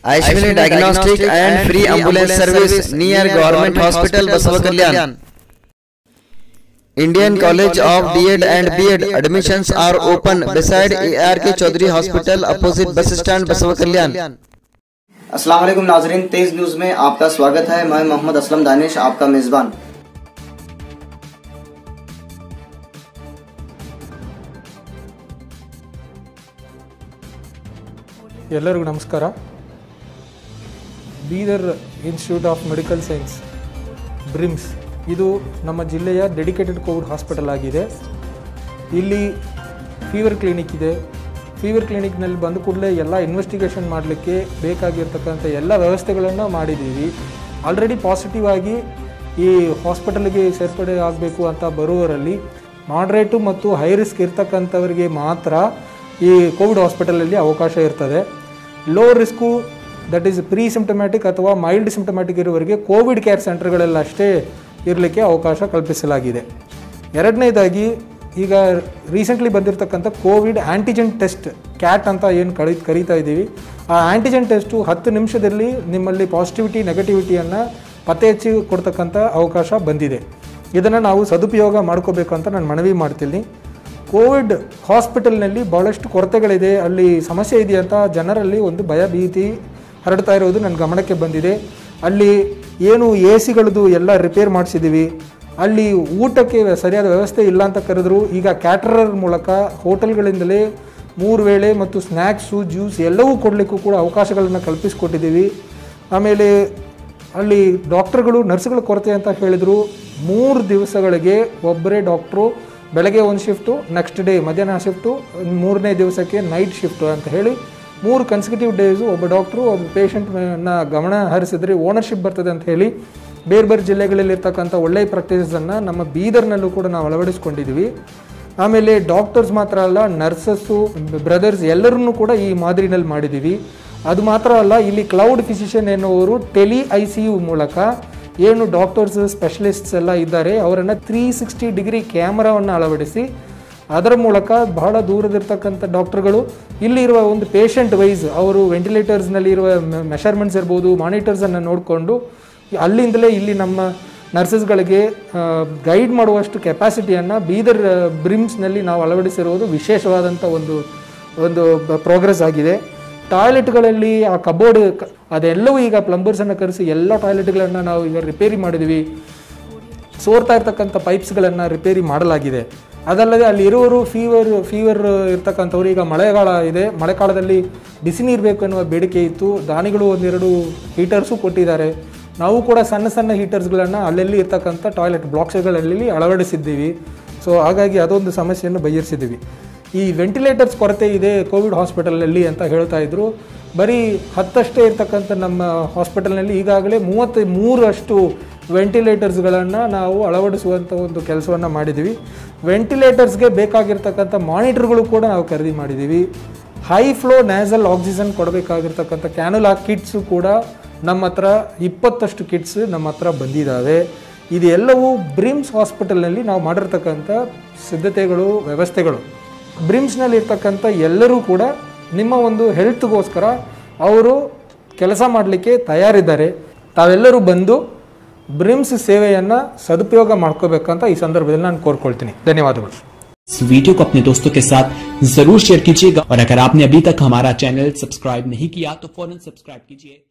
Aishwini Diagnostic and Free Ambulance Service near Government Hospital, Basavakalyan. Indian College of D.Ed and B.Ed admissions are open beside ARK Chaudhary Hospital opposite bus stand Basavakalyan. अस्सलाम वालेकुम नाजरीन तेज news में आपका स्वागत है मैं मोहम्मद असलम दानिश आपका मेजबान ಎಲ್ಲರಿಗೂ ನಮಸ್ಕಾರ Bidar institute of medical science BRIMS ಇದು ನಮ್ಮ ಜಿಲ್ಲೆಯ ಡೆಡಿಕೇಟೆಡ್ ಕೋವಿಡ್ ಹಾಸ್ಪಿಟಲ್ ಆಗಿದೆ ಇಲ್ಲಿ ಫೀವರ್ ಕ್ಲಿನಿಕ್ ಇದೆ ಫೀವರ್ ಕ್ಲಿನಿಕ್ನಲ್ಲಿ ಬಂದ ಕೂಡಲೇ ಎಲ್ಲ ಇನ್ವೆಸ್ಟಿಗೇಷನ್ ಮಾಡಲಿಕ್ಕೆ ಬೇಕಾಗಿರ್ತಕ್ಕಂಥ ಎಲ್ಲ ವ್ಯವಸ್ಥೆಗಳನ್ನು ಮಾಡಿದ್ದೀವಿ ಆಲ್ರೆಡಿ ಪಾಸಿಟಿವ್ ಆಗಿ ಈ ಹಾಸ್ಪಿಟಲ್ಗೆ ಸೇರ್ಪಡೆ ಆಗಬೇಕು ಅಂತ ಬರುವವರಲ್ಲಿ ಮಾಡ್ರೇಟು ಮತ್ತು ಹೈ ರಿಸ್ಕ್ ಇರ್ತಕ್ಕಂಥವರಿಗೆ ಮಾತ್ರ ಈ ಕೋವಿಡ್ ಹಾಸ್ಪಿಟಲಲ್ಲಿ ಅವಕಾಶ ಇರ್ತದೆ low risk that is pre symptomatic ಅಥವಾ ಮೈಲ್ಡ್ ಸಿಂಪ್ಟಮ್ಯಾಟಿಕ್ ಇರುವವರಿಗೆ ಕೋವಿಡ್ ಕೇರ್ ಸೆಂಟರ್ಗಳೆಲ್ಲ ಅಷ್ಟೇ ಇರಲಿಕ್ಕೆ ಅವಕಾಶ ಕಲ್ಪಿಸಲಾಗಿದೆ ಎರಡನೇದಾಗಿ ಈಗ ರೀಸೆಂಟ್ಲಿ ಬಂದಿರತಕ್ಕಂಥ ಕೋವಿಡ್ ಆ್ಯಂಟಿಜೆನ್ ಟೆಸ್ಟ್ ಕ್ಯಾಟ್ ಅಂತ ಏನು ಕರಿ ಕರೀತಾ ಇದ್ದೀವಿ ಆ ಆ್ಯಂಟಿಜೆನ್ ಟೆಸ್ಟು ಹತ್ತು ನಿಮಿಷದಲ್ಲಿ ನಿಮ್ಮಲ್ಲಿ ಪಾಸಿಟಿವಿಟಿ ನೆಗೆಟಿವಿಟಿಯನ್ನು ಪತ್ತೆ ಹಚ್ಚಿ ಕೊಡ್ತಕ್ಕಂಥ ಅವಕಾಶ ಬಂದಿದೆ ಇದನ್ನು ನಾವು ಸದುಪಯೋಗ ಮಾಡ್ಕೋಬೇಕು ಅಂತ ನಾನು ಮನವಿ ಮಾಡ್ತೀನಿ ಕೋವಿಡ್ ಹಾಸ್ಪಿಟಲ್ನಲ್ಲಿ ಭಾಳಷ್ಟು ಕೊರತೆಗಳಿದೆ ಅಲ್ಲಿ ಸಮಸ್ಯೆ ಇದೆ ಅಂತ ಜನರಲ್ಲಿ ಒಂದು ಭಯ ಭೀತಿ ಹರಡ್ತಾ ಇರೋದು ನನ್ನ ಗಮನಕ್ಕೆ ಬಂದಿದೆ ಅಲ್ಲಿ ಏನು ಎ ಸಿಗಳದ್ದು ಎಲ್ಲ ರಿಪೇರ್ ಮಾಡಿಸಿದ್ದೀವಿ ಅಲ್ಲಿ ಊಟಕ್ಕೆ ಸರಿಯಾದ ವ್ಯವಸ್ಥೆ ಇಲ್ಲ ಅಂತ ಕರೆದ್ರು ಈಗ ಕ್ಯಾಟ್ರರ್ ಮೂಲಕ ಹೋಟೆಲ್ಗಳಿಂದಲೇ ಮೂರು ವೇಳೆ ಮತ್ತು ಸ್ನ್ಯಾಕ್ಸು ಜ್ಯೂಸ್ ಎಲ್ಲವೂ ಕೊಡಲಿಕ್ಕೂ ಕೂಡ ಅವಕಾಶಗಳನ್ನು ಕಲ್ಪಿಸಿಕೊಟ್ಟಿದ್ದೀವಿ ಆಮೇಲೆ ಅಲ್ಲಿ ಡಾಕ್ಟರ್ಗಳು ನರ್ಸ್ಗಳ ಕೊರತೆ ಅಂತ ಹೇಳಿದರು ಮೂರು ದಿವಸಗಳಿಗೆ ಒಬ್ಬರೇ ಡಾಕ್ಟ್ರು ಬೆಳಗ್ಗೆ ಒಂದು ಶಿಫ್ಟು ನೆಕ್ಸ್ಟ್ ಡೇ ಮಧ್ಯಾಹ್ನ ಶಿಫ್ಟು ಮೂರನೇ ದಿವಸಕ್ಕೆ ನೈಟ್ ಶಿಫ್ಟು ಅಂತ ಹೇಳಿ ಮೂರು ಕನ್ಸಿಕ್ಯೂಟಿವ್ ಡೇಸು ಒಬ್ಬ ಡಾಕ್ಟ್ರು ಒಬ್ಬ ಪೇಷಂಟ್ನ ಗಮನ ಹರಿಸಿದ್ರೆ ಓನರ್ಶಿಪ್ ಬರ್ತದೆ ಅಂತ ಹೇಳಿ ಬೇರೆ ಬೇರೆ ಜಿಲ್ಲೆಗಳಲ್ಲಿ ಇರ್ತಕ್ಕಂಥ ಒಳ್ಳೆಯ ಪ್ರಾಕ್ಟೀಸನ್ನು ನಮ್ಮ ಬೀದರ್ನಲ್ಲೂ ಕೂಡ ನಾವು ಅಳವಡಿಸ್ಕೊಂಡಿದ್ದೀವಿ ಆಮೇಲೆ ಡಾಕ್ಟರ್ಸ್ ಮಾತ್ರ ಅಲ್ಲ ನರ್ಸಸ್ಸು ಬ್ರದರ್ಸ್ ಎಲ್ಲರನ್ನೂ ಕೂಡ ಈ ಮಾದರಿನಲ್ಲಿ ಮಾಡಿದ್ದೀವಿ ಅದು ಮಾತ್ರ ಅಲ್ಲ ಇಲ್ಲಿ ಕ್ಲೌಡ್ ಫಿಸಿಷಿಯನ್ ಎನ್ನುವರು ಟೆಲಿ ಐ ಸಿ ಯು ಮೂಲಕ ಏನು ಡಾಕ್ಟರ್ಸ್ ಸ್ಪೆಷಲಿಸ್ಟ್ಸ್ ಎಲ್ಲ ಇದ್ದಾರೆ ಅವರನ್ನು ತ್ರೀ ಸಿಕ್ಸ್ಟಿ ಡಿಗ್ರಿ ಕ್ಯಾಮರಾವನ್ನು ಅಳವಡಿಸಿ ಅದರ ಮೂಲಕ ಬಹಳ ದೂರದಿರ್ತಕ್ಕಂಥ ಡಾಕ್ಟರ್ಗಳು ಇಲ್ಲಿರುವ ಒಂದು ಪೇಷಂಟ್ ವೈಸ್ ಅವರು ವೆಂಟಿಲೇಟರ್ಸ್ನಲ್ಲಿ ಇರುವ ಮೆಷರ್ಮೆಂಟ್ಸ್ ಇರ್ಬೋದು ಮಾನಿಟರ್ಸನ್ನು ನೋಡಿಕೊಂಡು ಅಲ್ಲಿಂದಲೇ ಇಲ್ಲಿ ನಮ್ಮ ನರ್ಸಸ್ಗಳಿಗೆ ಗೈಡ್ ಮಾಡುವಷ್ಟು ಕೆಪಾಸಿಟಿಯನ್ನು ಬೀದರ್ ಬ್ರಿಮ್ಸ್ನಲ್ಲಿ ನಾವು ಅಳವಡಿಸಿರುವುದು ವಿಶೇಷವಾದಂಥ ಒಂದು ಒಂದು ಪ್ರೋಗ್ರೆಸ್ ಆಗಿದೆ ಟಾಯ್ಲೆಟ್ಗಳಲ್ಲಿ ಆ ಕಬೋರ್ಡ್ ಅದೆಲ್ಲವೂ ಈಗ ಪ್ಲಂಬರ್ಸನ್ನು ಕರೆಸಿ ಎಲ್ಲ ಟಾಯ್ಲೆಟ್ಗಳನ್ನು ನಾವು ಈಗ ರಿಪೇರಿ ಮಾಡಿದ್ವಿ ಸೋರ್ತಾ ಇರ್ತಕ್ಕಂಥ ಪೈಪ್ಸ್ಗಳನ್ನು ರಿಪೇರಿ ಮಾಡಲಾಗಿದೆ ಅದಲ್ಲದೆ ಅಲ್ಲಿ ಇರುವರು ಫೀವರ್ ಫೀವರ್ ಇರ್ತಕ್ಕಂಥವ್ರು ಈಗ ಮಳೆಗಾಲ ಇದೆ ಮಳೆಗಾಲದಲ್ಲಿ ಬಿಸಿ ನೀರು ಬೇಕು ಎನ್ನುವ ಬೇಡಿಕೆ ಇತ್ತು ದಾನಿಗಳು ಒಂದೆರಡು ಹೀಟರ್ಸು ಕೊಟ್ಟಿದ್ದಾರೆ ನಾವು ಕೂಡ ಸಣ್ಣ ಸಣ್ಣ ಹೀಟರ್ಸ್ಗಳನ್ನು ಅಲ್ಲಲ್ಲಿ ಇರ್ತಕ್ಕಂಥ ಟಾಯ್ಲೆಟ್ ಬ್ಲಾಕ್ಸ್ಗಳಲ್ಲಿ ಅಳವಡಿಸಿದ್ದೀವಿ ಸೊ ಹಾಗಾಗಿ ಅದೊಂದು ಸಮಸ್ಯೆಯನ್ನು ಬಗೆಹರಿಸಿದ್ದೀವಿ ಈ ವೆಂಟಿಲೇಟರ್ಸ್ ಕೊರತೆ ಇದೆ ಕೋವಿಡ್ ಹಾಸ್ಪಿಟಲಲ್ಲಿ ಅಂತ ಹೇಳ್ತಾ ಇದ್ರು ಬರೀ ಹತ್ತಷ್ಟೇ ಇರ್ತಕ್ಕಂಥ ನಮ್ಮ ಹಾಸ್ಪಿಟಲ್ನಲ್ಲಿ ಈಗಾಗಲೇ ಮೂವತ್ತ ಮೂರಷ್ಟು ವೆಂಟಿಲೇಟರ್ಸ್ಗಳನ್ನು ನಾವು ಅಳವಡಿಸುವಂಥ ಒಂದು ಕೆಲಸವನ್ನು ಮಾಡಿದ್ದೀವಿ ವೆಂಟಿಲೇಟರ್ಸ್ಗೆ ಬೇಕಾಗಿರ್ತಕ್ಕಂಥ ಮಾನಿಟರ್ಗಳು ಕೂಡ ನಾವು ಖರೀದಿ ಮಾಡಿದ್ದೀವಿ ಹೈ ಫ್ಲೋ ನ್ಯಾಸಲ್ ಆಕ್ಸಿಜನ್ ಕೊಡಬೇಕಾಗಿರ್ತಕ್ಕಂಥ ಕ್ಯಾನುಲಾ ಕಿಟ್ಸು ಕೂಡ ನಮ್ಮ ಹತ್ರ ಇಪ್ಪತ್ತಷ್ಟು ಕಿಟ್ಸ್ ನಮ್ಮ ಹತ್ರ ಬಂದಿದ್ದಾವೆ ಇದೆಲ್ಲವೂ ಬ್ರಿಮ್ಸ್ ಹಾಸ್ಪಿಟಲ್ನಲ್ಲಿ ನಾವು ಮಾಡಿರ್ತಕ್ಕಂಥ ಸಿದ್ಧತೆಗಳು ವ್ಯವಸ್ಥೆಗಳು ಬ್ರಿಮ್ಸ್ನಲ್ಲಿ ಇರ್ತಕ್ಕಂಥ ಎಲ್ಲರೂ ಕೂಡ ನಿಮ್ಮ ಒಂದು ಹೆಲ್ತ್ಗೋಸ್ಕರ ಅವರು ಕೆಲಸ ಮಾಡಲಿಕ್ಕೆ ತಯಾರಿದ್ದಾರೆ ತಾವೆಲ್ಲರೂ ಬಂದು ಬ್ರಿಮ್ಸ್ ಸೇವೆಯನ್ನು ಸದುಪಯೋಗ ಮಾಡ್ಕೋಬೇಕಂತ ಈ ಸಂದರ್ಭದಲ್ಲಿ ನಾನು ಕೋರ್ಕೊಳ್ತೀನಿ ಧನ್ಯವಾದಗಳು इस वीडियो को अपने दोस्तों के साथ जरूर शेयर कीजिएगा और अगर आपने अभी तक हमारा चैनल सब्सक्राइब नहीं किया तो फौरन सब्सक्राइब कीजिए